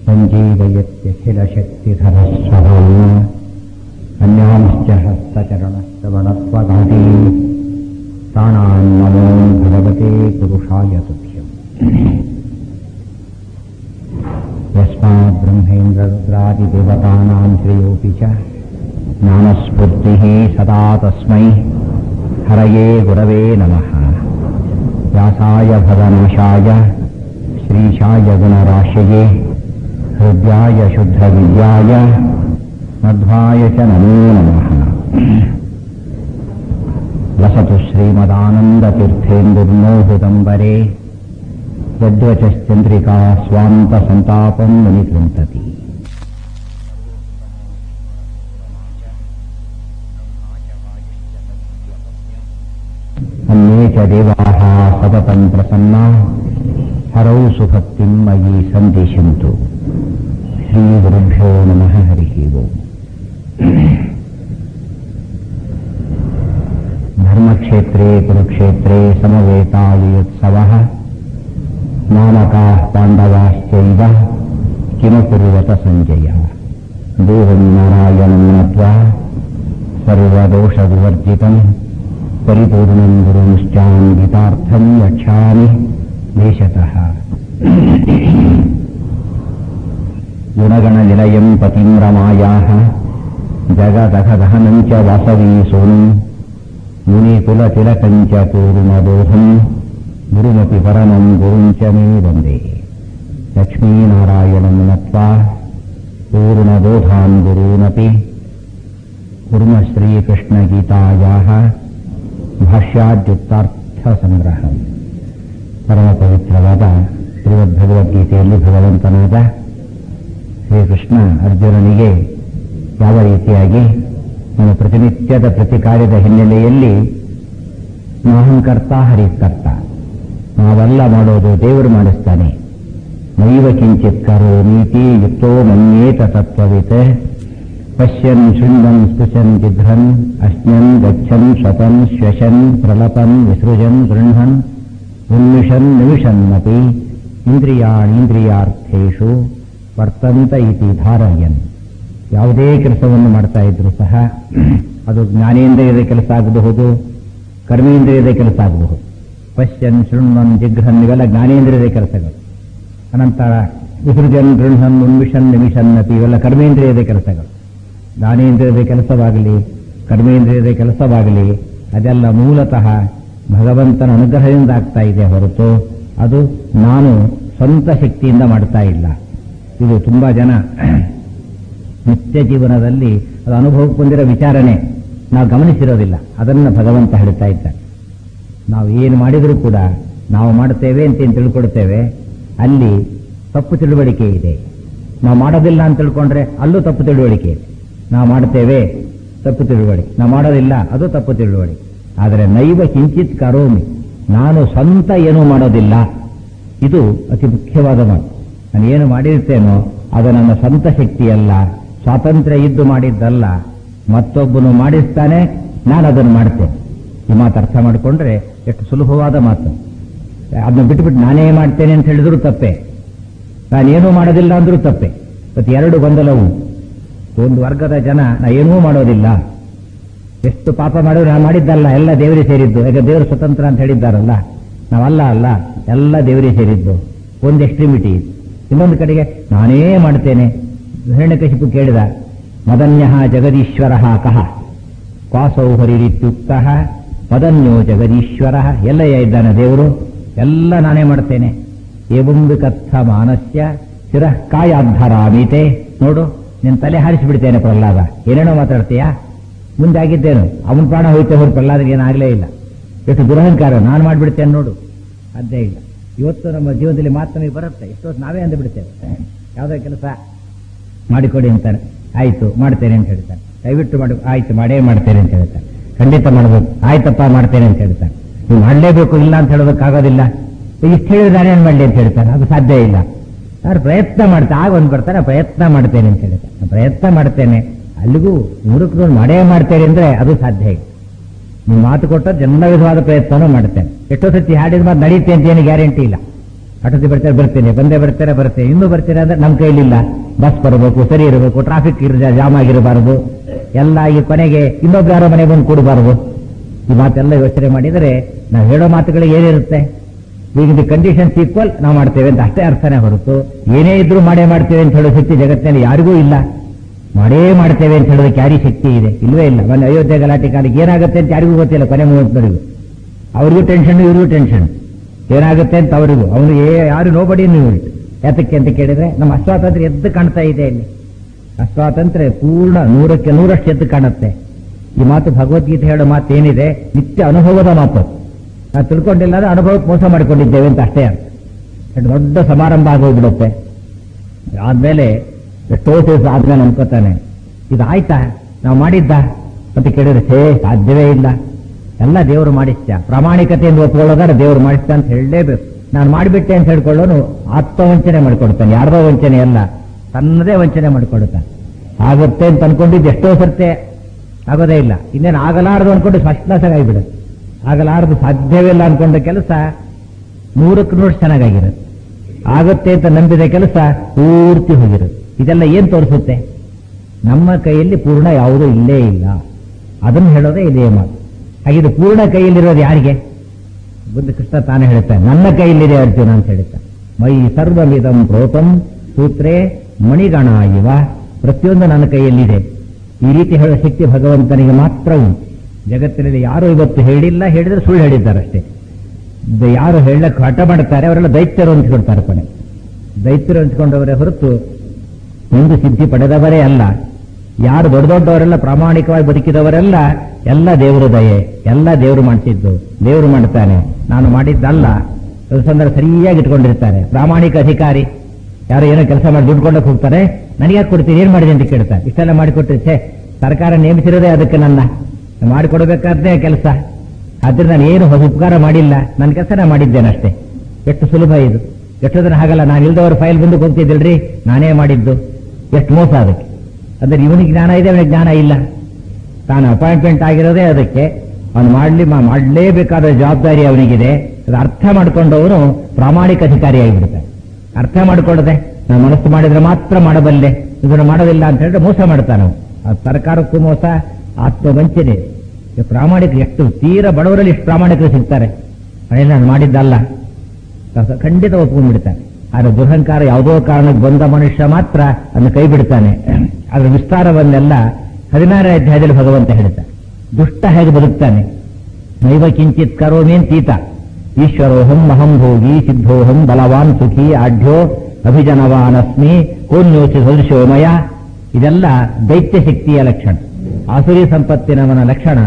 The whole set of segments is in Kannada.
सञ्जीवयत्यखिलशक्तिधरस्वभाव अन्यांश्च हस्तचरणश्रवणत्वगादी प्राणान् नमो भगवते पुरुषाय तुभ्यम् यस्मात् ब्रह्मेन्द्ररुद्रादिदेवतानां श्रेयोऽपि च ज्ञानस्फूर्तिः सदा तस्मै हरये गुरवे नमः व्यासाय भवनाशाय श्रीशाय गुणराशये हृद्याय शुद्धविद्याय मध्वाय च नमो नमः वसतु श्रीमदानन्दतीर्थेन्दुर्नो हृदम्बरे यद्वचश्चन्द्रिका स्वान्तसन्तापं मुनिकृन्तति अन्ये च देवाः सततं प्रसन्ना हरौ सुभक्तिं मयि सन्दिशन्तु श्रीगुरुभ्यो नमः हरिः ओम् धर्मक्षेत्रे कुरुक्षेत्रे समवेतायुत्सवः नामकाः पाण्डवाश्चैव किमकुर्वत सञ्जय देवं नारायणं नत्वा सर्वदोषविवर्जितम् परिपूर्णं गुरुंश्चां गीतार्थं यच्छामि देशतः गुणगणनिलयं पतिं रमायाः जगदघदहनं च वासवी सोनुम् मुनिकुलतिलकं च पूर्णबोधम् गुरुमपि परमं गुरुं च मे वन्दे लक्ष्मीनारायणं नत्वा पूर्णबोधान् गुरूनपि कुर्म श्रीकृष्णगीतायाः ಭಾಷ್ಯಾದ್ಯುಕ್ತಾರ್ಥಸಂಗ್ರಹ ಪರಮ ಪವಿತ್ರವಾದ ಶ್ರೀಮದ್ಭಗವದ್ಗೀತೆಯಲ್ಲಿ ಭಗವಂತನಾದ ಶ್ರೀಕೃಷ್ಣ ಅರ್ಜುನನಿಗೆ ಯಾವ ರೀತಿಯಾಗಿ ನಮ್ಮ ಪ್ರತಿನಿತ್ಯದ ಪ್ರತಿ ಕಾರ್ಯದ ಹಿನ್ನೆಲೆಯಲ್ಲಿ ನಾಹಂಕರ್ತ ಹರಿಕರ್ತ ನಾವೆಲ್ಲ ಮಾಡೋದು ದೇವರು ಮಾಡಿಸ್ತಾನೆ ನೈವ ಕಿಂಚಿತ್ ಕರೋ ನೀತಿ ಯುಕ್ತೋ ಮನ್ಯೇತ ತತ್ವವಿತ್ ಪಶ್ಯನ್ ಶೃಣ್ವನ್ ಸ್ಪೃಶನ್ ಜಿಘ್ರನ್ ಅಶ್ನನ್ ಗಚ್ಚನ್ ಸ್ವಪನ್ ಶ್ವಶನ್ ಪ್ರಲಪನ್ ವಿಸೃಜನ್ ಗೃಹನ್ ಉನ್ಮಿಷನ್ ನಿಮಿಷನ್ನಪಿ ಇಂದ್ರಿಯಾಣೀಂದ್ರಿಯಾರ್ಥೇಶು ವರ್ತಂತ ಇತಿ ಧಾರಯನ್ ಯಾವುದೇ ಕೆಲಸವನ್ನು ಮಾಡ್ತಾ ಇದ್ರು ಸಹ ಅದು ಜ್ಞಾನೇಂದ್ರಿಯದ ಕೆಲಸ ಆಗಬಹುದು ಕರ್ಮೇಂದ್ರಿಯದ ಕೆಲಸ ಆಗಬಹುದು ಪಶ್ಯನ್ ಶೃಣ್ವನ್ ಜಿಘ್ರನ್ ಇವೆಲ್ಲ ಜ್ಞಾನೇಂದ್ರಿಯದ ಕೆಲಸಗಳು ಅನಂತರ ವಿಸೃಜನ್ ಗೃಹನ್ ಉನ್ಮಿಷನ್ ನಿಮಿಷನ್ನಪಿ ಇವೆಲ್ಲ ಕರ್ಮೇಂದ್ರಿಯದ ಕೆಲಸಗಳು ಜ್ಞಾನೇಂದ್ರಿಯದ ಕೆಲಸವಾಗಲಿ ಕರ್ಮೇಂದ್ರಿಯದ ಕೆಲಸವಾಗಲಿ ಅದೆಲ್ಲ ಮೂಲತಃ ಭಗವಂತನ ಅನುಗ್ರಹದಿಂದ ಆಗ್ತಾ ಇದೆ ಹೊರತು ಅದು ನಾನು ಸ್ವಂತ ಶಕ್ತಿಯಿಂದ ಮಾಡ್ತಾ ಇಲ್ಲ ಇದು ತುಂಬಾ ಜನ ನಿತ್ಯ ಜೀವನದಲ್ಲಿ ಅದು ಅನುಭವಕ್ಕೆ ಬಂದಿರೋ ವಿಚಾರಣೆ ನಾವು ಗಮನಿಸಿರೋದಿಲ್ಲ ಅದನ್ನು ಭಗವಂತ ಹೇಳ್ತಾ ಇದ್ದಾನೆ ನಾವು ಏನು ಮಾಡಿದರೂ ಕೂಡ ನಾವು ಮಾಡ್ತೇವೆ ಅಂತ ಏನು ತಿಳ್ಕೊಡ್ತೇವೆ ಅಲ್ಲಿ ತಪ್ಪು ತಿಳುವಳಿಕೆ ಇದೆ ನಾವು ಮಾಡೋದಿಲ್ಲ ಅಂತ ತಿಳ್ಕೊಂಡ್ರೆ ಅಲ್ಲೂ ತಪ್ಪು ತಿಳುವಳಿಕೆ ಇದೆ ನಾವು ಮಾಡ್ತೇವೆ ತಪ್ಪು ತಿಳುವಳಿಕೆ ನಾವು ಮಾಡೋದಿಲ್ಲ ಅದು ತಪ್ಪು ತಿಳುವಳಿಕೆ ಆದರೆ ನೈವ ಕಿಂಚಿತ್ ಕರೋಮಿ ನಾನು ಸ್ವಂತ ಏನೂ ಮಾಡೋದಿಲ್ಲ ಇದು ಅತಿ ಮುಖ್ಯವಾದ ಮಾತು ನಾನು ಏನು ಮಾಡಿರ್ತೇನೋ ಅದು ನನ್ನ ಸ್ವಂತ ಶಕ್ತಿಯಲ್ಲ ಸ್ವಾತಂತ್ರ್ಯ ಇದ್ದು ಮಾಡಿದ್ದಲ್ಲ ಮತ್ತೊಬ್ಬನು ಮಾಡಿಸ್ತಾನೆ ನಾನು ಅದನ್ನು ಮಾಡ್ತೇನೆ ಈ ಮಾತು ಅರ್ಥ ಮಾಡಿಕೊಂಡ್ರೆ ಎಷ್ಟು ಸುಲಭವಾದ ಮಾತು ಅದನ್ನ ಬಿಟ್ಬಿಟ್ಟು ನಾನೇ ಮಾಡ್ತೇನೆ ಅಂತ ಹೇಳಿದ್ರು ತಪ್ಪೆ ನಾನೇನೂ ಮಾಡೋದಿಲ್ಲ ಅಂದ್ರೂ ತಪ್ಪೆ ಮತ್ತೆ ಎರಡು ಗೊಂದಲವು ಒಂದು ವರ್ಗದ ಜನ ನಾ ಏನೂ ಮಾಡೋದಿಲ್ಲ ಎಷ್ಟು ಪಾಪ ಮಾಡಿದ್ರು ನಾ ಮಾಡಿದ್ದಲ್ಲ ಎಲ್ಲ ದೇವರೇ ಸೇರಿದ್ದು ಈಗ ದೇವರು ಸ್ವತಂತ್ರ ಅಂತ ಹೇಳಿದ್ದಾರಲ್ಲ ನಾವಲ್ಲ ಅಲ್ಲ ಎಲ್ಲ ದೇವರೇ ಸೇರಿದ್ದು ಒಂದು ಎಕ್ಸ್ಟ್ರಿಮಿಟಿ ಇನ್ನೊಂದು ಕಡೆಗೆ ನಾನೇ ಮಾಡ್ತೇನೆ ಹಿರಣ್ಯಕಶಿಪು ಕೇಳಿದ ಮದನ್ಯ ಜಗದೀಶ್ವರ ಕಹ ಕ್ವಾಸೌ ಹರಿರಿತ್ಯುಕ್ತ ಮದನ್ಯೋ ಜಗದೀಶ್ವರ ಎಲ್ಲಯ್ಯ ಇದ್ದಾನೆ ದೇವರು ಎಲ್ಲ ನಾನೇ ಮಾಡ್ತೇನೆ ಏವಂದು ಕಥ ಮಾನಸ್ಯ ಶಿರಃ ಕಾಯಾಧರಾಮೀತೆ ನೋಡು ನಿನ್ನ ತಲೆ ಹಾರಿಸಿಬಿಡ್ತೇನೆ ಪ್ರಹ್ಲಾದ ಏನೇನೋ ಮಾತಾಡ್ತೀಯಾ ಮುಂದೆ ಆಗಿದ್ದೇನು ಅವನ ಪ್ರಾಣ ಹೋಯ್ತೆ ಹೋಗಿ ಪ್ರಹ್ಲಾದಕ್ಕೆ ಏನಾಗಲೇ ಇಲ್ಲ ಎಷ್ಟು ದುರಹಂಕಾರ ನಾನು ಮಾಡಿಬಿಡ್ತೇನೆ ನೋಡು ಸಾಧ್ಯ ಇಲ್ಲ ಇವತ್ತು ನಮ್ಮ ಜೀವನದಲ್ಲಿ ಮಾತು ನಮಗೆ ಬರುತ್ತೆ ಇಷ್ಟೊತ್ತು ನಾವೇ ಅಂದು ಬಿಡ್ತೇವೆ ಯಾವುದೋ ಕೆಲಸ ಮಾಡಿಕೊಡಿ ಅಂತಾನೆ ಆಯ್ತು ಮಾಡ್ತೇನೆ ಅಂತ ಹೇಳ್ತಾನೆ ದಯವಿಟ್ಟು ಮಾಡಿ ಆಯ್ತು ಮಾಡೇ ಮಾಡ್ತೇನೆ ಅಂತ ಹೇಳ್ತಾನೆ ಖಂಡಿತ ಮಾಡಬೇಕು ಆಯ್ತಪ್ಪ ಮಾಡ್ತೇನೆ ಅಂತ ಹೇಳ್ತಾನೆ ನೀವು ಮಾಡಲೇಬೇಕು ಇಲ್ಲ ಅಂತ ಹೇಳೋದಕ್ಕಾಗೋದಿಲ್ಲ ಇಷ್ಟು ಹೇಳಿದ್ರೆ ನಾನೇನು ಮಾಡಲಿ ಅಂತ ಹೇಳ್ತಾನೆ ಅದು ಸಾಧ್ಯ ಇಲ್ಲ ಯಾರು ಪ್ರಯತ್ನ ಮಾಡ್ತಾ ಆಗ ಒಂದು ಬರ್ತಾನೆ ಪ್ರಯತ್ನ ಮಾಡ್ತೇನೆ ಅಂತ ಹೇಳ್ತಾನೆ ಪ್ರಯತ್ನ ಮಾಡ್ತೇನೆ ಅಲ್ಲಿಗೂ ಮೂರಕ್ಕೂ ಮಾಡೇ ಮಾಡ್ತೇನೆ ಅಂದ್ರೆ ಅದು ಸಾಧ್ಯ ಇಲ್ಲ ನೀವು ಮಾತು ಕೊಟ್ಟ ಎಲ್ಲ ವಿಧವಾದ ಪ್ರಯತ್ನನೂ ಮಾಡ್ತೇನೆ ಎಷ್ಟೋ ಸತಿ ಹಾಡಿದ ಮಾತು ನಡೀತೆ ಅಂತ ಏನು ಗ್ಯಾರಂಟಿ ಇಲ್ಲ ಆಟೋದಿ ಬರ್ತಾರೆ ಬರ್ತೇನೆ ಬಂದೇ ಬರ್ತಾರೆ ಬರ್ತೇನೆ ಇನ್ನೂ ಬರ್ತೀರಾ ಅಂದ್ರೆ ನಮ್ಮ ಕೈಲಿಲ್ಲ ಬಸ್ ಬರಬೇಕು ಸರಿ ಇರಬೇಕು ಟ್ರಾಫಿಕ್ ಜಾಮ್ ಆಗಿರಬಾರದು ಎಲ್ಲ ಈ ಕೊನೆಗೆ ಇನ್ನೊಬ್ರು ಯಾರೋ ಮನೆ ಬಂದು ಕೂಡಬಾರದು ಈ ಮಾತೆಲ್ಲ ಯೋಚನೆ ಮಾಡಿದರೆ ನಾವು ಹೇಳೋ ಮಾತುಗಳಿಗೆ ಏನಿರುತ್ತೆ ಈಗ ದಿ ಕಂಡೀಷನ್ಸ್ ಈಕ್ವಲ್ ನಾವು ಮಾಡ್ತೇವೆ ಅಂತ ಅಷ್ಟೇ ಅರ್ಥನೇ ಹೊರತು ಏನೇ ಇದ್ರೂ ಮಾಡೇ ಮಾಡ್ತೇವೆ ಅಂತ ಹೇಳೋ ಶಕ್ತಿ ಜಗತ್ತಿನಲ್ಲಿ ಯಾರಿಗೂ ಇಲ್ಲ ಮಾಡೇ ಮಾಡ್ತೇವೆ ಅಂತ ಹೇಳೋದಕ್ಕೆ ಯಾರಿಗೆ ಶಕ್ತಿ ಇದೆ ಇಲ್ವೇ ಇಲ್ಲ ಮೊನ್ನೆ ಅಯೋಧ್ಯೆ ಗಲಾಟೆ ಕಾಲಿಗೆ ಏನಾಗುತ್ತೆ ಅಂತ ಯಾರಿಗೂ ಗೊತ್ತಿಲ್ಲ ಕೊನೆ ಮೂವತ್ತವರೆಗೂ ಅವ್ರಿಗೂ ಟೆನ್ಷನ್ ಇವ್ರಿಗೂ ಟೆನ್ಷನ್ ಏನಾಗುತ್ತೆ ಅಂತ ಅವರಿಗೂ ಅವನು ಯಾರು ನೋಬಡಿ ನೀವು ಯಾತಕ್ಕೆ ಅಂತ ಕೇಳಿದ್ರೆ ನಮ್ಮ ಅಸ್ವಾತಂತ್ರ್ಯ ಎದ್ದು ಕಾಣ್ತಾ ಇದೆ ಇಲ್ಲಿ ಅಸ್ವಾತಂತ್ರ್ಯ ಪೂರ್ಣ ನೂರಕ್ಕೆ ನೂರಷ್ಟು ಎದ್ದು ಕಾಣುತ್ತೆ ಈ ಮಾತು ಭಗವದ್ಗೀತೆ ಹೇಳೋ ಮಾತು ಏನಿದೆ ನಿತ್ಯ ಅನುಭವದ ಮಾತು ನಾವು ತಿಳ್ಕೊಂಡಿಲ್ಲ ಅಂದ್ರೆ ಅನುಭವಕ್ಕೆ ಮೋಸ ಮಾಡಿಕೊಂಡಿದ್ದೇವೆ ಅಂತ ಅಷ್ಟೇ ಅರ್ಥ ಅದು ದೊಡ್ಡ ಸಮಾರಂಭ ಆಗೋಗ್ಬಿಡುತ್ತೆ ಆದ್ಮೇಲೆ ಎಷ್ಟೋ ದಿವಸ ಆದ್ಮೇಲೆ ಅನ್ಕೋತಾನೆ ಇದು ಆಯ್ತಾ ನಾವು ಮಾಡಿದ್ದ ಅಂತ ಕೇಳಿದ್ರೆ ಹೇ ಸಾಧ್ಯವೇ ಇಲ್ಲ ಎಲ್ಲ ದೇವರು ಮಾಡಿಸ್ತ ಪ್ರಾಮಾಣಿಕತೆಯಿಂದ ಒಪ್ಕೊಳ್ಳೋದಾದ್ರೆ ದೇವರು ಮಾಡಿಸ್ತ ಅಂತ ಹೇಳಲೇಬೇಕು ನಾನು ಮಾಡಿಬಿಟ್ಟೆ ಅಂತ ಹೇಳ್ಕೊಳ್ಳೋನು ಆತ್ಮವಂಚನೆ ಮಾಡಿಕೊಡ್ತಾನೆ ಯಾರ್ದೋ ವಂಚನೆ ಅಲ್ಲ ತನ್ನದೇ ವಂಚನೆ ಮಾಡಿಕೊಡ್ತಾನೆ ಆಗುತ್ತೆ ಅಂತ ಅನ್ಕೊಂಡಿದ್ದು ಎಷ್ಟೋ ಸರ್ತೆ ಆಗೋದೇ ಇಲ್ಲ ಇನ್ನೇನು ಆಗಲಾರದು ಅನ್ಕೊಂಡು ಸ್ಪಷ್ಟಸಾಗಿಬಿಡುತ್ತೆ ಆಗಲಾರದು ಸಾಧ್ಯವೇ ಇಲ್ಲ ಅನ್ಕೊಂಡ ಕೆಲಸ ನೂರಕ್ಕೆ ನೂರು ಚೆನ್ನಾಗಾಗಿರುತ್ತೆ ಆಗುತ್ತೆ ಅಂತ ನಂಬಿದ ಕೆಲಸ ಪೂರ್ತಿ ಹೋಗಿರುತ್ತೆ ಇದೆಲ್ಲ ಏನ್ ತೋರಿಸುತ್ತೆ ನಮ್ಮ ಕೈಯಲ್ಲಿ ಪೂರ್ಣ ಯಾವುದೂ ಇಲ್ಲೇ ಇಲ್ಲ ಅದನ್ನು ಹೇಳೋದೇ ಇದೇ ಮಾತು ಹಾಗಿದು ಪೂರ್ಣ ಕೈಯಲ್ಲಿರೋದು ಯಾರಿಗೆ ಬುದ್ಧ ಕೃಷ್ಣ ತಾನೇ ಹೇಳ್ತಾನೆ ನನ್ನ ಕೈಯಲ್ಲಿದೆ ಅರ್ಜುನ ಅಂತ ಹೇಳ್ತಾನೆ ಮೈ ಸರ್ವವಿಧಂ ಪ್ರೋತಂ ಸೂತ್ರೇ ಮಣಿಗಣ ಇವ ಪ್ರತಿಯೊಂದು ನನ್ನ ಕೈಯಲ್ಲಿದೆ ಈ ರೀತಿ ಹೇಳೋ ಶಕ್ತಿ ಭಗವಂತನಿಗೆ ಮಾತ್ರ ಉಂಟು ಜಗತ್ತಿನಲ್ಲಿ ಯಾರು ಇವತ್ತು ಹೇಳಿಲ್ಲ ಹೇಳಿದ್ರೆ ಸುಳ್ಳು ಹೇಳಿದ್ದಾರೆ ಅಷ್ಟೇ ಇದು ಯಾರು ಹೇಳಕ್ಕೆ ಹಠ ಮಾಡ್ತಾರೆ ಅವರೆಲ್ಲ ದೈತ್ಯರು ಅಂದ್ಕೊಳ್ತಾರೆ ಕೊನೆ ದೈತ್ಯರು ಅಂದ್ಕೊಂಡವರೇ ಹೊರತು ಒಂದು ಸಿದ್ಧಿ ಪಡೆದವರೇ ಅಲ್ಲ ಯಾರು ದೊಡ್ಡ ದೊಡ್ಡವರೆಲ್ಲ ಪ್ರಾಮಾಣಿಕವಾಗಿ ಬದುಕಿದವರೆಲ್ಲ ಎಲ್ಲ ದೇವರು ದಯೆ ಎಲ್ಲ ದೇವರು ಮಾಡಿಸಿದ್ದು ದೇವರು ಮಾಡ್ತಾನೆ ನಾನು ಮಾಡಿದ್ದಲ್ಲ ಸಂದರ್ಭ ಸರಿಯಾಗಿ ಇಟ್ಕೊಂಡಿರ್ತಾರೆ ಪ್ರಾಮಾಣಿಕ ಅಧಿಕಾರಿ ಯಾರು ಏನೋ ಕೆಲಸ ಮಾಡಿ ದುಡ್ಡು ಕೊಂಡಕ್ಕೆ ಹೋಗ್ತಾರೆ ನನಗೆ ಯಾಕೆ ಕೊಡ್ತೀನಿ ಏನ್ ಮಾಡಿದೆ ಅಂತ ಕೇಳ್ತಾರೆ ಇಷ್ಟೆಲ್ಲ ಮಾಡಿಕೊಟ್ರೆ ಛೇ ಸರ್ಕಾರ ನೇಮಿಸಿರೋದೇ ಅದಕ್ಕೆ ನನ್ನ ಮಾಡಿಕೊಡ್ಬೇಕಾದ್ದೇ ಕೆಲಸ ಆದ್ರೆ ನಾನು ಏನು ಹೊಸ ಉಪಕಾರ ಮಾಡಿಲ್ಲ ನನ್ನ ಕೆಲಸ ನಾನು ಮಾಡಿದ್ದೇನೆ ಅಷ್ಟೇ ಎಷ್ಟು ಸುಲಭ ಇದು ಎಷ್ಟು ಜನ ಹಾಗಲ್ಲ ನಾನು ಇಲ್ದವ್ರ ಫೈಲ್ ಬಂದು ಹೋಗ್ತಿದ್ದಿಲ್ರಿ ನಾನೇ ಮಾಡಿದ್ದು ಎಷ್ಟು ಮೋಸ ಅದಕ್ಕೆ ಅಂದ್ರೆ ಇವನಿಗೆ ಜ್ಞಾನ ಇದೆ ಅವನಿಗೆ ಜ್ಞಾನ ಇಲ್ಲ ತಾನು ಅಪಾಯಿಂಟ್ಮೆಂಟ್ ಆಗಿರೋದೇ ಅದಕ್ಕೆ ಅವನು ಮಾಡ್ಲಿ ಮಾ- ಮಾಡ್ಲೇಬೇಕಾದ ಜವಾಬ್ದಾರಿ ಅವನಿಗಿದೆ ಅದು ಅರ್ಥ ಮಾಡ್ಕೊಂಡವನು ಪ್ರಾಮಾಣಿಕ ಅಧಿಕಾರಿಯಾಗಿಬಿಡ್ತಾನೆ ಅರ್ಥ ಮಾಡ್ಕೊಳ್ಳದೆ ನಾನು ಮನಸ್ಸು ಮಾಡಿದ್ರೆ ಮಾತ್ರ ಮಾಡಬಲ್ಲೆ ಇದನ್ನು ಮಾಡೋದಿಲ್ಲ ಅಂತ ಹೇಳಿದ್ರೆ ಮೋಸ ಮಾಡ್ತಾನೆ ಅವನು. ಆ ಸರ್ಕಾರಕ್ಕೂ ಮೋಸ ಆತ್ಮವಂಚನೆ ಈ ಪ್ರಾಮಾಣಿಕ ಎಷ್ಟು ತೀರ ಬಡವರಲ್ಲಿ ಎಷ್ಟು ಪ್ರಾಮಾಣಿಕರು ಸಿಗ್ತಾರೆ ಅದೆಲ್ಲ ನಾನು ಮಾಡಿದ್ದಲ್ಲ ಕ- ಖಂಡಿತ ಒಪ್ಕೊಂಡ್ಬಿಡ್ತಾನೆ ಆದ್ರೆ ದುರಹಂಕಾರ ಯಾವುದೋ ಕಾರಣಕ್ಕೆ ಬಂದ ಮನುಷ್ಯ ಮಾತ್ರ ಅದನ್ನು ಕೈ ಬಿಡ್ತಾನೆ ಅದರ ವಿಸ್ತಾರವನ್ನೆಲ್ಲ ಹದಿನಾರನೇ ಅಧ್ಯಾಯದಲ್ಲಿ ಭಗವಂತ ಹೇಳ್ತಾನೆ ದುಷ್ಟ ಹೇಗೆ ಬದುಕ್ತಾನೆ ನೈವ ಕಿಂಚಿತ್ ಕರೋಮೇನ್ ತೀತ ಈಶ್ವರೋಹಂ ಅಹಂ ಭೋಗಿ ಸಿದ್ಧೋಹಂ ಬಲವಾನ್ ಸುಖಿ ಆಢ್ಯೋ ಅಭಿಜನವಾನಸ್ಮಿ ಕೋನ್ಯೋಚಿ ಸದೃಶೋಮಯ ಇದೆಲ್ಲ ದೈತ್ಯ ಶಕ್ತಿಯ ಲಕ್ಷಣ ಆಸುರಿ ಸಂಪತ್ತಿನವನ ಲಕ್ಷಣ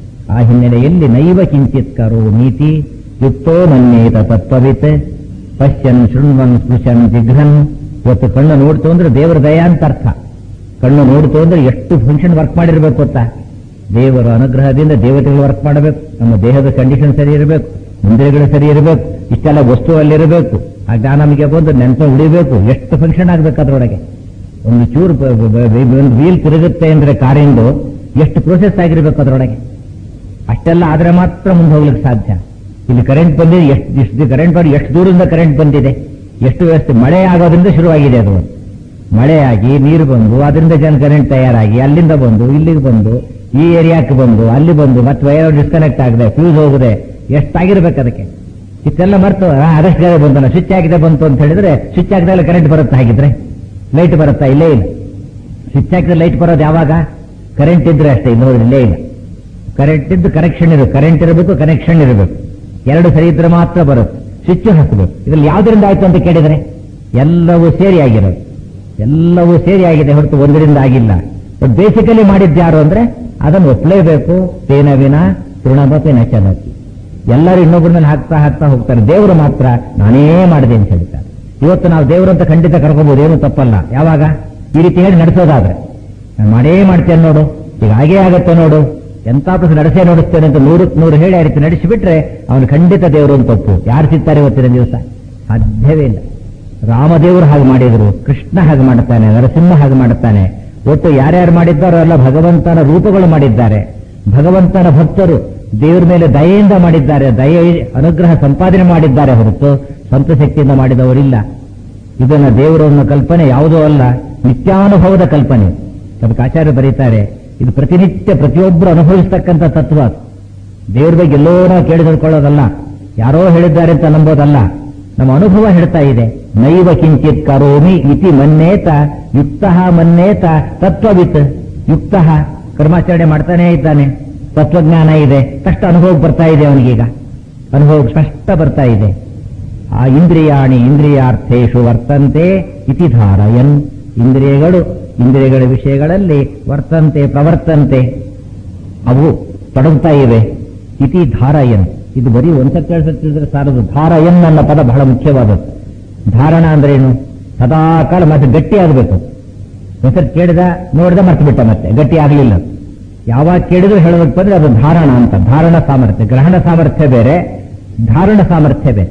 ಆ ಹಿನ್ನೆಲೆಯಲ್ಲಿ ನೈವ ಕಿಂಚಿತ್ ಕರೋ ನೀತಿ ಯುಕ್ತೋ ಮನ್ಯೇತ ತತ್ವವಿತ್ ಪಶ್ಯನ್ ಶೃಣ್ವನ್ ಸ್ಪೃಶನ್ ಜಿಘ್ರನ್ ಇವತ್ತು ಕಣ್ಣು ನೋಡ್ತು ಅಂದ್ರೆ ದೇವರ ದಯ ಅಂತ ಅರ್ಥ ಕಣ್ಣು ನೋಡ್ತು ಅಂದ್ರೆ ಎಷ್ಟು ಫಂಕ್ಷನ್ ವರ್ಕ್ ಮಾಡಿರ್ಬೇಕು ಗೊತ್ತಾ ದೇವರ ಅನುಗ್ರಹದಿಂದ ದೇವತೆಗಳು ವರ್ಕ್ ಮಾಡಬೇಕು ನಮ್ಮ ದೇಹದ ಕಂಡೀಷನ್ ಸರಿ ಇರಬೇಕು ಇಂದ್ರಿಯಗಳು ಸರಿ ಇರಬೇಕು ಇಷ್ಟೆಲ್ಲ ವಸ್ತು ಅಲ್ಲಿರಬೇಕು ಆ ಜ್ಞಾನ ನಮಗೆ ಬಂದು ನೆನಪು ಉಳಿಬೇಕು ಎಷ್ಟು ಫಂಕ್ಷನ್ ಆಗ್ಬೇಕು ಅದ್ರೊಳಗೆ ಒಂದು ಚೂರು ಬ- ಬ- ಬ- ಒಂದು ವೀಲ್ ತಿರುಗುತ್ತೆ ಅಂದ್ರೆ ಕಾರಿಂದು ಎಷ್ಟು ಪ್ರೋಸೆಸ್ ಆಗಿರ್ಬೇಕು ಅದರೊಳಗೆ ಅಷ್ಟೆಲ್ಲ ಆದ್ರೆ ಮಾತ್ರ ಮುಂದೆ ಹೋಗ್ಲಿಕ್ಕೆ ಸಾಧ್ಯ ಇಲ್ಲಿ ಕರೆಂಟ್ ಬಂದಿದೆ ಎಷ್ಟು ಎಷ್ಟು ಕರೆಂಟ್ ಬಂದು ಎಷ್ಟು ದೂರದಿಂದ ಕರೆಂಟ್ ಬಂದಿದೆ ಎಷ್ಟು ವ್ಯವಸ್ಥೆ ಮಳೆ ಆಗೋದ್ರಿಂದ ಶುರುವಾಗಿದೆ ಅದು ಮಳೆಯಾಗಿ ನೀರು ಬಂದು ಅದರಿಂದ ಜನ ಕರೆಂಟ್ ತಯಾರಾಗಿ ಅಲ್ಲಿಂದ ಬಂದು ಇಲ್ಲಿಗೆ ಬಂದು ಈ ಏರಿಯಾಕ್ಕೆ ಬಂದು ಅಲ್ಲಿ ಬಂದು ಮತ್ತೆ ವೈರ್ ಡಿಸ್ಕನೆಕ್ಟ್ ಆಗಿದೆ ಫ್ಯೂಸ್ ಹೋಗಿದೆ ಎಷ್ಟಾಗಿರ್ಬೇಕು ಅದಕ್ಕೆ ಇಷ್ಟೆಲ್ಲ ಮರ್ತು ಆ, ಅದಷ್ಟು ಗಾಳಿ ಬಂತು ಸ್ವಿಚ್ ಹಾಕಿದೆ ಬಂತು ಅಂತ ಹೇಳಿದ್ರೆ ಸ್ವಿಚ್ ಹಾಕಿದಾಗ ಕರೆಂಟ್ ಬರುತ್ತೆ ಹಾಗಿದ್ರೆ ಲೈಟ್ ಬರುತ್ತಾ ಇಲ್ಲೇ ಇಲ್ಲ ಸ್ವಿಚ್ ಹಾಕಿದ್ರೆ ಲೈಟ್ ಬರೋದು ಯಾವಾಗ ಕರೆಂಟ್ ಇದ್ರೆ ಅಷ್ಟೇ ಇಲ್ಲಿ ಹೋದ್ರೆ ಇಲ್ಲೇ ಇಲ್ಲ ಕರೆಂಟ್ ಇದ್ದು ಕನೆಕ್ಷನ್ ಇರಬೇಕು ಕರೆಂಟ್ ಇರಬೇಕು ಕನೆಕ್ಷನ್ ಇರಬೇಕು ಎರಡು ಸರಿ ಇದ್ರೆ ಮಾತ್ರ ಬರುತ್ತೆ ಸ್ವಿಚ್ ಹಾಕಬೇಕು ಇದ್ರಲ್ಲಿ ಯಾವ್ದರಿಂದ ಆಯ್ತು ಅಂತ ಕೇಳಿದ್ರೆ ಎಲ್ಲವೂ ಸೇರಿ ಆಗಿರೋದು ಎಲ್ಲವೂ ಸೇರಿ ಆಗಿದೆ ಹೊರತು ಒಂದರಿಂದ ಆಗಿಲ್ಲ ಬಟ್ ಬೇಸಿಕಲಿ ಮಾಡಿದ್ದು ಯಾರು ಅಂದ್ರೆ ಅದನ್ನು ಒಪ್ಪಲೇಬೇಕು ತೇನ ವಿನ ತೃಣಮಪಿ ನ ಚಲತಿ ಎಲ್ಲರೂ ಇನ್ನೊಬ್ಬರ ಮೇಲೆ ಹಾಕ್ತಾ ಹಾಕ್ತಾ ಹೋಗ್ತಾರೆ ದೇವರು ಮಾತ್ರ ನಾನೇ ಮಾಡಿದೆ ಅಂತ ಹೇಳ್ತಾರೆ ಇವತ್ತು ನಾವು ದೇವರು ಅಂತ ಖಂಡಿತ ಕರ್ಕೋಬಹುದು ಏನು ತಪ್ಪಲ್ಲ ಯಾವಾಗ ಈ ರೀತಿ ಹೇಳಿ ನಡೆಸೋದಾದ್ರೆ ನಾನು ಮಾಡೇ ಮಾಡ್ತೇನೆ ನೋಡು ಈಗ ಹಾಗೇ ಆಗತ್ತೆ ನೋಡು ಎಂತ ಪ್ರಶ್ನೆ ನಡೆಸೇ ನೋಡಿಸ್ತೇನೆ ಅಂತ ನೂರಕ್ಕೆ ನೂರು ಹೇಳಿ ಆ ರೀತಿ ನಡೆಸಿಬಿಟ್ರೆ ಅವನು ಖಂಡಿತ ದೇವರು ಅಂತ ತಪ್ಪು ಯಾರು ಸಿಗ್ತಾರೆ ಇವತ್ತಿನ ದಿವಸ ಸಾಧ್ಯವೇ ಇಲ್ಲ ರಾಮದೇವರು ಹಾಗೆ ಮಾಡಿದರು ಕೃಷ್ಣ ಹಾಗೆ ಮಾಡುತ್ತಾನೆ ನರಸಿಂಹ ಹಾಗೆ ಮಾಡುತ್ತಾನೆ ಒಟ್ಟು ಯಾರ್ಯಾರು ಮಾಡಿದ್ದಾರೋ ಎಲ್ಲ ಭಗವಂತನ ರೂಪಗಳು ಮಾಡಿದ್ದಾರೆ ಭಗವಂತನ ಭಕ್ತರು ದೇವರ ಮೇಲೆ ದಯೆಯಿಂದ ಮಾಡಿದ್ದಾರೆ ದಯೆ ಅನುಗ್ರಹ ಸಂಪಾದನೆ ಮಾಡಿದ್ದಾರೆ ಹೊರತು ಸ್ವಂತ ಶಕ್ತಿಯಿಂದ ಮಾಡಿದವರಿಲ್ಲ ಇದನ್ನ ದೇವರನ್ನ ಕಲ್ಪನೆ ಯಾವುದೂ ಅಲ್ಲ ನಿತ್ಯಾನುಭವದ ಕಲ್ಪನೆ ಅದಕ್ಕೆ ಆಚಾರ್ಯ ಬರೀತಾರೆ ಇದು ಪ್ರತಿನಿತ್ಯ ಪ್ರತಿಯೊಬ್ಬರು ಅನುಭವಿಸ್ತಕ್ಕಂಥ ತತ್ವ ಅದು. ದೇವ್ರ ಬಗ್ಗೆ ಎಲ್ಲೋ ನಾವು ಕೇಳಿ ತಿಳ್ಕೊಳ್ಳೋದಲ್ಲ ಯಾರೋ ಹೇಳಿದ್ದಾರೆ ಅಂತ ನಂಬೋದಲ್ಲ ನಮ್ಮ ಅನುಭವ ಹೇಳ್ತಾ ಇದೆ ನೈವ ಕಿಂಚಿತ್ ಕರೋಮಿ ಇತಿ ಮನ್ನೇತ ಯುಕ್ತ ಮನ್ನೇತ ತತ್ವವಿತ್ ಯುಕ್ತ ಕರ್ಮಾಚರಣೆ ಮಾಡ್ತಾನೇ ಇದ್ದಾನೆ ತತ್ವಜ್ಞಾನ ಇದೆ ಸ್ಪಷ್ಟ ಅನುಭವಕ್ಕೆ ಬರ್ತಾ ಇದೆ ಅವನಿಗೀಗ ಅನುಭವ ಸ್ಪಷ್ಟ ಬರ್ತಾ ಇದೆ ಆ ಇಂದ್ರಿಯಾಣಿ ಇಂದ್ರಿಯಾರ್ಥೇಶು ವರ್ತಂತೆ ಇತಿ ಧಾರಯನ್ ಇಂದ್ರಿಯಗಳು ಇಂದ್ರಿಯಗಳ ವಿಷಯಗಳಲ್ಲಿ ವರ್ತಂತೆ ಪ್ರವರ್ತಂತೆ ಅವು ತೊಡಗ್ತಾ ಇವೆ ಇತಿ ಧಾರಯನ್ ಇದು ಬರೀ ಒಂದ್ಸತಿ ಕೇಳಿಸಿದ್ರೆ ಸಾರದು ಧಾರಯನ್ ಅನ್ನೋ ಪದ ಬಹಳ ಮುಖ್ಯವಾದದ್ದು ಧಾರಣ ಅಂದ್ರೆ ಏನು ಸದಾ ಕಾಲ ಮತ್ತೆ ಗಟ್ಟಿ ಆಗಬೇಕು ಒಂದ್ಸತಿ ಕೇಳಿದ ನೋಡಿದ ಮರ್ತು ಬಿಟ್ಟ ಮತ್ತೆ ಗಟ್ಟಿ ಆಗಲಿಲ್ಲ ಯಾವಾಗ ಕೇಳಿದ್ರು ಹೇಳಬೇಕು ಬಂದ್ರೆ ಅದು ಧಾರಣ ಅಂತ ಧಾರಣ ಸಾಮರ್ಥ್ಯ ಗ್ರಹಣ ಸಾಮರ್ಥ್ಯ ಬೇರೆ ಧಾರಣ ಸಾಮರ್ಥ್ಯ ಬೇರೆ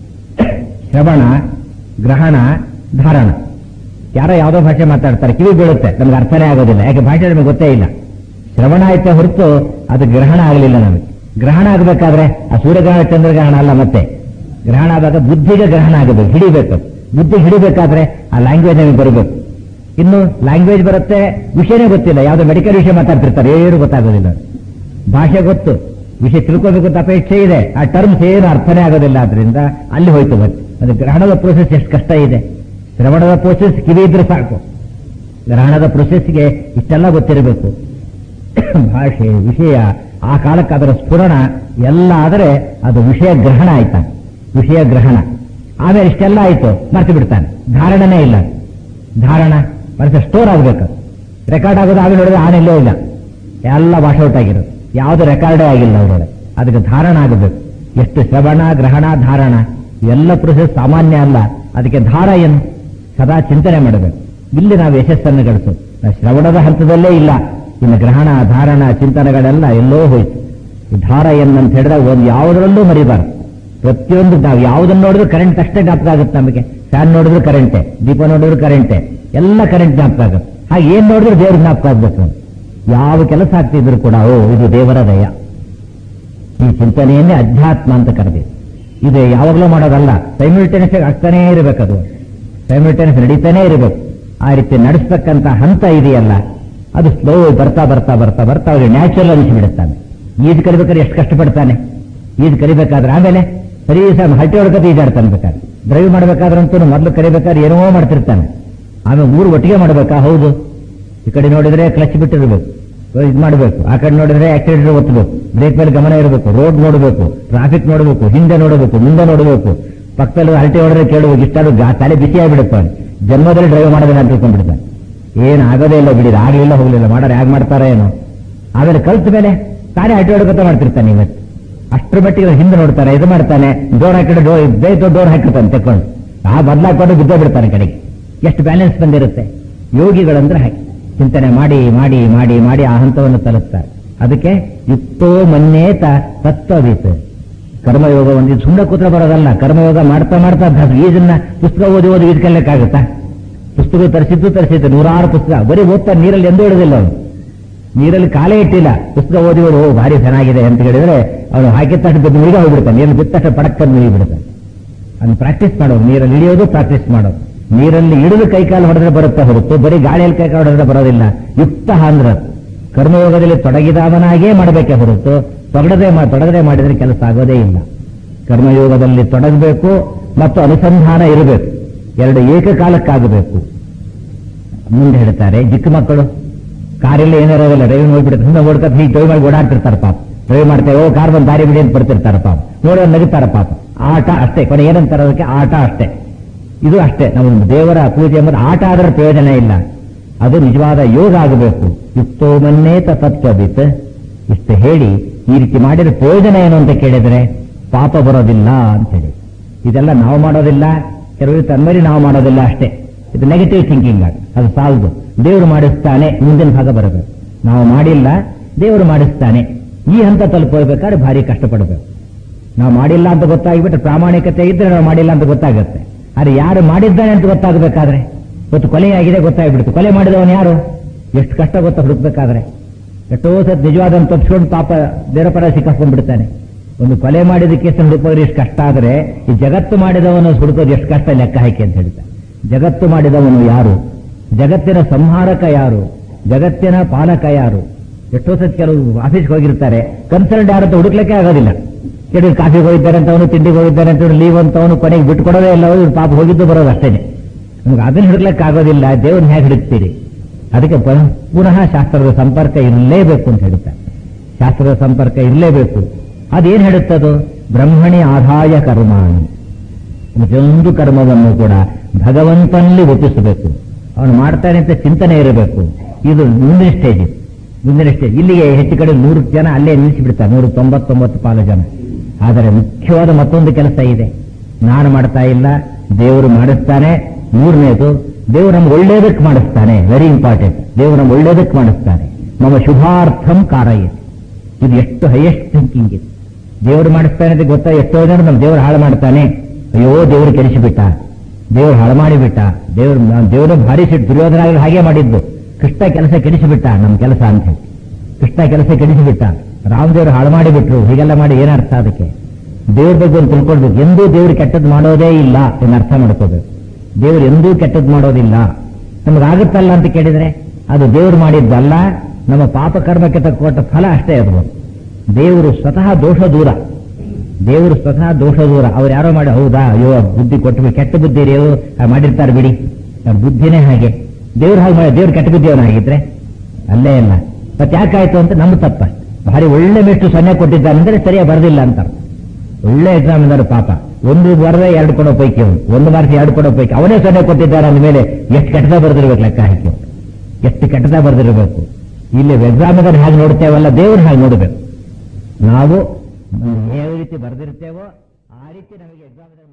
ಶ್ರವಣ ಗ್ರಹಣ ಧಾರಣ ಯಾರೋ ಯಾವುದೋ ಭಾಷೆ ಮಾತಾಡ್ತಾರೆ ಕಿವಿ ಬೀಳುತ್ತೆ ನಮ್ಗೆ ಅರ್ಥನೇ ಆಗೋದಿಲ್ಲ ಯಾಕೆ ಭಾಷೆ ನಮಗೆ ಗೊತ್ತೇ ಇಲ್ಲ ಶ್ರವಣ ಆಯ್ತಾ ಹೊರತು ಅದು ಗ್ರಹಣ ಆಗಲಿಲ್ಲ ನಮಗೆ ಗ್ರಹಣ ಆಗಬೇಕಾದ್ರೆ ಆ ಸೂರ್ಯಗ್ರಹಣ ಚಂದ್ರಗ್ರಹಣ ಅಲ್ಲ ಮತ್ತೆ ಗ್ರಹಣ ಆದಾಗ ಬುದ್ಧಿಗೆ ಗ್ರಹಣ ಆಗಬೇಕು ಹಿಡಿಬೇಕು ಬುದ್ಧಿ ಹಿಡಿಬೇಕಾದ್ರೆ ಆ ಲ್ಯಾಂಗ್ವೇಜ್ ನಮಗೆ ಬರಬೇಕು ಇನ್ನು ಲ್ಯಾಂಗ್ವೇಜ್ ಬರುತ್ತೆ ವಿಷಯನೇ ಗೊತ್ತಿಲ್ಲ ಯಾವುದೋ ಮೆಡಿಕಲ್ ವಿಷಯ ಮಾತಾಡ್ತಿರ್ತಾರೆ ಏನು ಗೊತ್ತಾಗೋದಿಲ್ಲ ಭಾಷೆ ಗೊತ್ತು ವಿಷಯ ತಿಳ್ಕೋಬೇಕು ಅಂತ ಅಪೇಕ್ಷೆ ಇದೆ ಆ ಟರ್ಮ್ಸ್ ಏನು ಅರ್ಥನೇ ಆಗೋದಿಲ್ಲ ಆದ್ರಿಂದ ಅಲ್ಲಿ ಹೋಯ್ತು ಮತ್ತೆ ಅದು ಗ್ರಹಣದ ಪ್ರೋಸೆಸ್ ಎಷ್ಟು ಕಷ್ಟ ಇದೆ ಶ್ರವಣದ ಪ್ರೋಸೆಸ್ ಕಿವಿ ಇದ್ರೆ ಸಾಕು ಗ್ರಹಣದ ಪ್ರೋಸೆಸ್ಗೆ ಇಷ್ಟೆಲ್ಲ ಗೊತ್ತಿರಬೇಕು ಭಾಷೆ ವಿಷಯ ಆ ಕಾಲಕ್ಕೆ ಅದರ ಸ್ಫುರಣ ಎಲ್ಲ ಆದರೆ ಅದು ವಿಷಯ ಗ್ರಹಣ ಆಯ್ತಾ ವಿಷಯ ಗ್ರಹಣ ಆಮೇಲೆ ಇಷ್ಟೆಲ್ಲ ಆಯ್ತು ಮರ್ತು ಬಿಡ್ತಾನೆ ಧಾರಣನೇ ಇಲ್ಲ ಧಾರಣ ಮನಸ್ಸು ಸ್ಟೋರ್ ಆಗಬೇಕು ರೆಕಾರ್ಡ್ ಆಗೋದು ಆಮೇಲೆ ನೋಡಿದ್ರೆ ಆನೆಲ್ಲೇ ಇಲ್ಲ ಎಲ್ಲ ವಾಶ್ ಔಟ್ ಆಗಿರೋದು ಯಾವುದು ರೆಕಾರ್ಡೇ ಆಗಿಲ್ಲ ಅವರೊಳಗೆ ಅದಕ್ಕೆ ಧಾರಣ ಆಗಬೇಕು ಎಷ್ಟು ಶ್ರವಣ ಗ್ರಹಣ ಧಾರಣ ಎಲ್ಲ ಪ್ರೊಸೆಸ್ ಸಾಮಾನ್ಯ ಅಲ್ಲ ಅದಕ್ಕೆ ಧಾರ ಏನು ಸದಾ ಚಿಂತನೆ ಮಾಡಬೇಕು ಇಲ್ಲಿ ನಾವು ಯಶಸ್ಸನ್ನು ಗಳಿಸು ನಾವು ಶ್ರವಣದ ಹಂತದಲ್ಲೇ ಇಲ್ಲ ಇನ್ನು ಗ್ರಹಣ ಧಾರಣ ಚಿಂತನೆಗಳೆಲ್ಲ ಎಲ್ಲೋ ಹೋಯ್ತು ಈ ಧಾರ ಏನಂತ ಹೇಳಿದಾಗ ಒಂದು ಯಾವುದರಲ್ಲೂ ಮರಿಬಾರ್ದು ಪ್ರತಿಯೊಂದು ನಾವು ಯಾವುದನ್ನು ನೋಡಿದ್ರು ಕರೆಂಟ್ ಅಷ್ಟೇ ಜ್ಞಾಪಕ ಆಗುತ್ತೆ ನಮಗೆ ಫ್ಯಾನ್ ನೋಡಿದ್ರು ಕರೆಂಟೆ ದೀಪ ನೋಡಿದ್ರು ಕರೆಂಟೆ ಎಲ್ಲ ಕರೆಂಟ್ ಜ್ಞಾಪಕ ಆಗುತ್ತೆ ಹಾಗೆ ಏನ್ ನೋಡಿದ್ರು ದೇವ್ರ ಜ್ಞಾಪಕ ಆಗ್ಬೇಕು ಯಾವ ಕೆಲಸ ಆಗ್ತಿದ್ರು ಕೂಡ ಓ ಇದು ದೇವರ ದಯ ಈ ಚಿಂತನೆಯನ್ನೇ ಅಧ್ಯಾತ್ಮ ಅಂತ ಕರೆದಿದೆ ಇದು ಯಾವಾಗಲೂ ಮಾಡೋದಲ್ಲ ಸೈಮಿಲ್ಟೇನಿಯಸ್ ಆಗ್ತಾನೇ ಇರಬೇಕದು ಸೈಮಿಲ್ಟೇನಿಯಸ್ ನಡೀತಾನೇ ಇರಬೇಕು ಆ ರೀತಿ ನಡೆಸ್ತಕ್ಕಂಥ ಹಂತ ಇದೆಯಲ್ಲ ಅದು ಸ್ಲೋ ಬರ್ತಾ ಬರ್ತಾ ಬರ್ತಾ ಬರ್ತಾ ಅವ್ರಿಗೆ ನ್ಯಾಚುರಲ್ ಅನಿಸಿಬಿಡುತ್ತಾನೆ ಈಜು ಕಲಿಬೇಕಾದ್ರೆ ಎಷ್ಟು ಕಷ್ಟಪಡ್ತಾನೆ ಈಜು ಕಲಿಬೇಕಾದ್ರೆ ಆಮೇಲೆ ಸರಿ ಸರ್ ಹಟ್ಟಿ ಹೊಡ್ಕತ್ತೆ ಈಜಾಡ್ತಾನೆ ಬೇಕಾದ್ರೆ ಡ್ರೈವ್ ಮಾಡ್ಬೇಕಾದ್ರಂತೂ ಮೊದಲು ಕಲಿಬೇಕಾದ್ರೆ ಏನೋ ಮಾಡ್ತಿರ್ತಾನೆ ಆಮೇಲೆ ಊರು ಒಟ್ಟಿಗೆ ಮಾಡ್ಬೇಕಾ ಹೌದು ಈ ಕಡೆ ನೋಡಿದ್ರೆ ಕ್ಲಚ್ ಬಿಟ್ಟಿರ್ಬೇಕು ಇದು ಮಾಡಬೇಕು ಆ ಕಡೆ ನೋಡಿದ್ರೆ ಆಕ್ಸಿಡೆಂಟ್ ಒತ್ತಬೇಕು ಬ್ರೇಕ್ ಮೇಲೆ ಗಮನ ಇರಬೇಕು ರೋಡ್ ನೋಡಬೇಕು ಟ್ರಾಫಿಕ್ ನೋಡಬೇಕು ಹಿಂದೆ ನೋಡಬೇಕು ಮುಂದೆ ನೋಡಬೇಕು ಪಕ್ಕದಲ್ಲಿ ಹರಟೆ ಹೊಡೆದ್ರೆ ಕೇಳಬೇಕು ಇಷ್ಟಾದ್ರು ಗಾ- ತಲೆ ಬಿಸಿ ಆಗಿಬಿಡುತ್ತೆ ಅವ್ನು. ಜನ್ಮದಲ್ಲಿ ಡ್ರೈವ್ ಮಾಡೋದಿಲ್ಲ ಅಂತ ತಿಳ್ಕೊಂಡ್ಬಿಡ್ತಾನೆ ಏನು ಆಗೋದೇ ಇಲ್ಲ ಬಿಡಿ ಆಗ್ಲಿಲ್ಲ ಹೋಗ್ಲಿಲ್ಲ ಮಾಡೋರು ಹೇಗೆ ಮಾಡ್ತಾರೋ ಏನೋ ಆಮೇಲೆ ಕಲ್ತ ಮೇಲೆ ತಾನೇ ಹರಟೆ ಹೊಡ್ಕೊತ ಮಾಡ್ತಿರ್ತಾನೆ ಇವತ್ತು ಅಷ್ಟರ ಮಟ್ಟಿಗೆ ಅವ್ನು ಹಿಂದೆ ನೋಡ್ತಾನೆ ಇದು ಮಾಡ್ತಾನೆ ಡೋರ್ ಹಾಕಿದ್ರೆ ಡೋರ್ ಬೇಯ್ತು ಡೋರ್ ಹಾಕಿರ್ತಾನೆ ತೆಕ್ಕೊಂಡು ಆ ಬದಲಾಕೊಂಡು ಬಿದ್ದೇ ಬಿಡ್ತಾನೆ ಕಡೆಗೆ ಎಷ್ಟು ಬ್ಯಾಲೆನ್ಸ್ ಬಂದಿರುತ್ತೆ ಯೋಗಿಗಳಂದ್ರೆ ಹಾಗೆ ಚಿಂತನೆ ಮಾಡಿ ಮಾಡಿ ಮಾಡಿ ಮಾಡಿ ಆ ಹಂತವನ್ನು ತಲುಪ್ತಾರೆ ಅದಕ್ಕೆ ಯುಕ್ತೋ ಮನ್ನೇತ ತತ್ವವಿತ್ ಕರ್ಮಯೋಗ ಒಂದು ಸುಮ್ಮನೆ ಕೂತ್ರ ಬರೋದಲ್ಲ ಕರ್ಮಯೋಗ ಮಾಡ್ತಾ ಮಾಡ್ತಾ ಅಭ್ಯಾಸ ಈಜನ್ನ ಪುಸ್ತಕ ಓದಿ ಓದಿ ಈಜ್ ಕಲಿಯಕ್ಕಾಗುತ್ತಾ ಪುಸ್ತಕ ತರಿಸಿದ್ದು ತರಿಸಿದ್ದು ನೂರಾರು ಪುಸ್ತಕ ಬರೀ ಓದ್ತಾ ನೀರಲ್ಲಿ ಎಂದೂ ಇಡೋದಿಲ್ಲ ಅವನು ನೀರಲ್ಲಿ ಕಾಲೇ ಇಟ್ಟಿಲ್ಲ ಪುಸ್ತಕ ಓದಿ ಓದಿ ಓ ಭಾರಿ ಚೆನ್ನಾಗಿದೆ ಅಂತ ಹೇಳಿದ್ರೆ ಅವನು ಹಾಕಿದ ತಕ್ಷಣ ಬಿದ್ದು ಮುಳುಗ ಹೋಗ್ಬಿಡ್ತಾನೆ ನೀರಲ್ಲಿ ಬಿದ್ದ ತಕ್ಷಣ ಪಡಕ್ಕಂದು ಮುಳುಗಿಬಿಡ್ತಾನೆ ಅದನ್ನು ಪ್ರಾಕ್ಟೀಸ್ ಮಾಡೋದು ನೀರಲ್ಲಿ ಇಳಿಯೋದು ಪ್ರಾಕ್ಟೀಸ್ ಮಾಡೋದು ನೀರಲ್ಲಿ ಇಳಿದು ಕೈಕಾಲು ಹೊಡೆದ್ರೆ ಬರುತ್ತೆ ಹೊರತು ಬರೀ ಗಾಳಿಯಲ್ಲಿ ಕೈಕಾಲು ಹೊಡೆದ್ರೆ ಬರೋದಿಲ್ಲ ಯುಕ್ತ ಅಂದ್ರ ಕರ್ಮಯೋಗದಲ್ಲಿ ತೊಡಗಿದವನಾಗೇ ಮಾಡಬೇಕೇ ಹೊರತು ತೊಡಗದೆ ಮಾ- ತೊಡಗದೆ ಮಾಡಿದ್ರೆ ಕೆಲಸ ಆಗೋದೇ ಇಲ್ಲ ಕರ್ಮಯೋಗದಲ್ಲಿ ತೊಡಗಬೇಕು ಮತ್ತು ಅನುಸಂಧಾನ ಇರಬೇಕು ಎರಡು ಏಕಕಾಲಕ್ಕಾಗಬೇಕು ಮುಂದೆ ಹೇಳ್ತಾರೆ ಚಿಕ್ಕ ಮಕ್ಕಳು ಕಾರಲ್ಲಿ ಏನಿರೋದಿಲ್ಲ ಡ್ರೈವ್ ನೋಡ್ಬಿಡುತ್ತೆ ಹಿಂದೆ ಓಡ್ಕತ್ ಹೀಗೆ ಡ್ರೈವ್ ಮಾಡಿ ಓಡಾಡ್ತಿರ್ತಾರೆ ಪಾಪ ಡ್ರೈವ್ ಮಾಡ್ತೇವೆ ಓ ಕಾರ್ ಬಂದು ದಾರಿ ಬಿಡಿ ಅಂತ ಬರ್ತಿರ್ತಾರೆ ಪಾಪ ನೋಡೋದು ನಗುತ್ತಾರೆ ಪಾಪ ಆಟ ಅಷ್ಟೇ ಕೊನೆ ಏನಂತಾರೆ ಅದಕ್ಕೆ ಆಟ ಅಷ್ಟೇ ಇದು ಅಷ್ಟೇ ನಾವು ದೇವರ ಪೂಜೆ ಎಂಬುದು ಆಟ ಆದ್ರೆ ಪ್ರಯೋಜನ ಇಲ್ಲ ಅದು ನಿಜವಾದ ಯೋಗ ಆಗಬೇಕು ಯುಕ್ತೋ ಮನ್ನೇತ ತತ್ವವಿತ್ ಇಷ್ಟು ಹೇಳಿ ಈ ರೀತಿ ಮಾಡಿದ್ರೆ ಪ್ರಯೋಜನ ಏನು ಅಂತ ಕೇಳಿದ್ರೆ ಪಾಪ ಬರೋದಿಲ್ಲ ಅಂತ ಹೇಳಿ ಇದೆಲ್ಲ ನಾವು ಮಾಡೋದಿಲ್ಲ ಕೆಲವರು ತನ್ಮರಿ ನಾವು ಮಾಡೋದಿಲ್ಲ ಅಷ್ಟೇ ಇದು ನೆಗೆಟಿವ್ ಥಿಂಕಿಂಗ್ ಆಗ ಅದು ಸಾಲದು ದೇವರು ಮಾಡಿಸ್ತಾನೆ ಮುಂದಿನ ಭಾಗ ಬರಬೇಕು ನಾವು ಮಾಡಿಲ್ಲ ದೇವರು ಮಾಡಿಸ್ತಾನೆ ಈ ಹಂತ ತಲುಪಬೇಕಾದ್ರೆ ಭಾರಿ ಕಷ್ಟಪಡಬೇಕು ನಾವು ಮಾಡಿಲ್ಲ ಅಂತ ಗೊತ್ತಾಗ್ಬಿಟ್ರೆ ಪ್ರಾಮಾಣಿಕತೆ ಇದ್ರೆ ನಾವು ಮಾಡಿಲ್ಲ ಅಂತ ಗೊತ್ತಾಗುತ್ತೆ ಆದ್ರೆ ಯಾರು ಮಾಡಿದ್ದಾನೆ ಅಂತ ಗೊತ್ತಾಗಬೇಕಾದ್ರೆ ಇವತ್ತು ಕೊಲೆಯಾಗಿದೆ ಗೊತ್ತಾಗ್ಬಿಡ್ತು ಕೊಲೆ ಮಾಡಿದವನು ಯಾರು ಎಷ್ಟು ಕಷ್ಟ ಗೊತ್ತಾ ಹುಡುಕ್ಬೇಕಾದ್ರೆ ಎಷ್ಟೋ ಸತ್ ನಿಜವಾದ ತಪ್ಪಿಸ್ಕೊಂಡು ಪಾಪ ಬೇರೆ ಪರ ಸಿಕ್ಕಾಕೊಂಡ್ಬಿಡ್ತಾನೆ ಒಂದು ಕೊಲೆ ಮಾಡಿದ ಕೇಸ್ ಹುಡುಕೋದ್ರೆ ಎಷ್ಟು ಕಷ್ಟ ಆದರೆ ಈ ಜಗತ್ತು ಮಾಡಿದವನು ಹುಡುಕೋದು ಎಷ್ಟು ಕಷ್ಟ ಲೆಕ್ಕ ಹಾಕಿ ಅಂತ ಹೇಳ್ತಾರೆ ಜಗತ್ತು ಮಾಡಿದವನು ಯಾರು ಜಗತ್ತಿನ ಸಂಹಾರಕ ಯಾರು ಜಗತ್ತಿನ ಪಾಲಕ ಯಾರು ಎಷ್ಟೋ ಸತಿ ಕೆಲವು ಆಫೀಸ್ಗೆ ಹೋಗಿರ್ತಾರೆ ಕನ್ಸಲ್ಟ್ ಯಾರು ಅಂತ ಹುಡುಕ್ಲಿಕ್ಕೆ ಆಗೋದಿಲ್ಲ ಕೆಲವು ಕಾಫಿಗೆ ಹೋಗಿದ್ದಾರೆ ಅಂತ ಅವನು ತಿಂಡಿಗೆ ಹೋಗಿದ್ದಾರೆ ಅಂತ ಲೀವ್ ಅಂತ ಅವನು ಕೊನೆಗೆ ಬಿಟ್ಕೊಡೋದೇ ಇಲ್ಲ ಅವ್ರು ಪಾಪ ಹೋಗಿದ್ದು ಬರೋದು ಅಷ್ಟೇನೆ ನಮ್ಗೆ ಅದನ್ನ ಹಿಡ್ಲಿಕ್ಕೆ ಆಗೋದಿಲ್ಲ ದೇವ್ರನ್ನ ಹೇಗೆ ಹಿಡಿಸ್ತೀರಿ ಅದಕ್ಕೆ ಪುನಃ- ಪುನಃ ಶಾಸ್ತ್ರದ ಸಂಪರ್ಕ ಇರಲೇಬೇಕು ಅಂತ ಹೇಳ್ತಾರೆ ಶಾಸ್ತ್ರದ ಸಂಪರ್ಕ ಇರಲೇಬೇಕು ಅದೇನ್ ಹೇಳುತ್ತದು ಬ್ರಹ್ಮಣಿ ಆದಾಯ ಕರ್ಮಾಣಿ ಪ್ರತಿಯೊಂದು ಕರ್ಮವನ್ನು ಕೂಡ ಭಗವಂತನಲ್ಲಿ ಒಪ್ಪಿಸಬೇಕು ಅವನು ಮಾಡ್ತಾನೆ ಅಂತ ಚಿಂತನೆ ಇರಬೇಕು ಇದು ಮುಂದಿನ ಸ್ಟೇಜ್ ಇದು. ಮುಂದಿನ ಸ್ಟೇಜ್ ಇಲ್ಲಿಗೆ ಹೆಚ್ಚು ಕಡೆ ನೂರು ಜನ ಅಲ್ಲೇ ನಿಲ್ಲಿಸಿಬಿಡ್ತಾರೆ ನೂರ ತೊಂಬತ್ತೊಂಬತ್ತು ಪಾಲು ಜನ ಆದರೆ ಮುಖ್ಯವಾದ ಮತ್ತೊಂದು ಕೆಲಸ ಇದೆ ನಾನು ಮಾಡ್ತಾ ಇಲ್ಲ ದೇವರು ಮಾಡಿಸ್ತಾನೆ ಮೂರನೇದು ದೇವರು ನಮ್ಗೆ ಒಳ್ಳೇದಕ್ಕೆ ಮಾಡಿಸ್ತಾನೆ ವೆರಿ ಇಂಪಾರ್ಟೆಂಟ್ ದೇವರು ನಮ್ಗೆ ಒಳ್ಳೇದಕ್ಕೆ ಮಾಡಿಸ್ತಾನೆ ನಮ್ಮ ಶುಭಾರ್ಥಂ ಕಾರಯ್ಯ ಇದು ಎಷ್ಟು ಹೈಯೆಸ್ಟ್ ಥಿಂಕಿಂಗ್ ಇದು ದೇವರು ಮಾಡಿಸ್ತಾನೆ ಅಂತ ಗೊತ್ತಾ ಎಷ್ಟೋ ಜನ ನಮ್ಮ ದೇವರು ಹಾಳು ಮಾಡ್ತಾನೆ ಅಯ್ಯೋ ದೇವರು ಕೆಡಿಸಿಬಿಟ್ಟ ದೇವರು ಹಾಳು ಮಾಡಿಬಿಟ್ಟ ದೇವರು ದೇವರು ಭಾರಿ ಸಿಟ್ಟು ದುರ್ಯೋಧನ ಹಾಗೆ ಮಾಡಿದ್ದು ಕೃಷ್ಣ ಕೆಲಸ ಕೆಡಿಸಿಬಿಟ್ಟ ನಮ್ಮ ಕೆಲಸ ಅಂತ ಹೇಳಿ ಕೃಷ್ಣ ಕೆಲಸ ಕೆಡಿಸಿಬಿಟ್ಟ ರಾಮದೇವರು ಹಾಳು ಮಾಡಿಬಿಟ್ರು ಹೀಗೆಲ್ಲ ಮಾಡಿ ಏನರ್ಥ ಅದಕ್ಕೆ ದೇವ್ರ ಬಗ್ಗೆ ಒಂದು ತಿಳ್ಕೊಳ್ಬೇಕು ಎಂದೂ ದೇವರು ಕೆಟ್ಟದ್ದು ಮಾಡೋದೇ ಇಲ್ಲ ಎಂದು ಅರ್ಥ ಮಾಡ್ಕೋಬೇಕು ದೇವರು ಎಂದೂ ಕೆಟ್ಟದ್ದು ಮಾಡೋದಿಲ್ಲ ನಮಗಾಗುತ್ತಲ್ಲ ಅಂತ ಕೇಳಿದ್ರೆ ಅದು ದೇವರು ಮಾಡಿದ್ದಲ್ಲ ನಮ್ಮ ಪಾಪ ಕರ್ಮಕ್ಕೆ ತಕ್ಕೊಟ್ಟ ಫಲ ಅಷ್ಟೇ ಅದು ದೇವರು ಸ್ವತಃ ದೋಷ ದೂರ ದೇವರು ಸ್ವತಃ ದೋಷ ದೂರ ಅವ್ರು ಯಾರೋ ಮಾಡಿ ಹೌದಾ ಅಯ್ಯೋ ಬುದ್ಧಿ ಕೊಟ್ಟು ಕೆಟ್ಟ ಬುದ್ಧಿ ರೀ ಅವ್ರು ಹಾಗೆ ಮಾಡಿರ್ತಾರೆ ಬಿಡಿ ಆ ಬುದ್ಧಿನೇ ಹಾಗೆ ದೇವ್ರು ಹಾಗೆ ಮಾಡಿ ದೇವ್ರು ಕೆಟ್ಟ ಬುದ್ಧಿ ಅವನಾಗಿದ್ರೆ ಅಲ್ಲೇ ಇಲ್ಲ ಮತ್ತೆ ಯಾಕಾಯ್ತು ಅಂತ ನಮ್ಮ ತಪ್ಪ ಭಾರಿ ಒಳ್ಳೆ ಮೆಷ್ಟು ಸೊನ್ನೆ ಕೊಟ್ಟಿದ್ದಾನೆ ಅಂದ್ರೆ ಸರಿಯಾಗಿ ಬರದಿಲ್ಲ ಅಂತ ಒಳ್ಳೆ ಎಕ್ಸಾಮ್ ಇದ್ದಾರೆ ಪಾಪ ಒಂದು ಬರದೆ ಎರಡು ಕೊಡೋ ಪೈಕಿ ಅವನು ಒಂದು ಮಾರ್ಕ್ಸ್ ಎರಡು ಕೊಡೋ ಪೈಕಿ ಅವನೇ ಸೊನ್ನೆ ಕೊಟ್ಟಿದ್ದಾರೆ ಅಂದಮೇಲೆ ಎಷ್ಟು ಕೆಟ್ಟದ ಬರೆದಿರ್ಬೇಕು ಲೆಕ್ಕ ಹಾಕಿ ಅವ್ನು. ಎಷ್ಟು ಕೆಟ್ಟದ ಬರೆದಿರಬೇಕು ಇಲ್ಲಿ ಎಕ್ಸಾಮ್ ಇದ್ದಾರೆ ಹಾಗೆ ನೋಡ್ತೇವಲ್ಲ ದೇವ್ರು ಹಾಗೆ ನೋಡಬೇಕು ನಾವು ಯಾವ ರೀತಿ ಬರೆದಿರ್ತೇವೋ ಆ ರೀತಿ ನಮಗೆ ಎಕ್ಸಾಮ್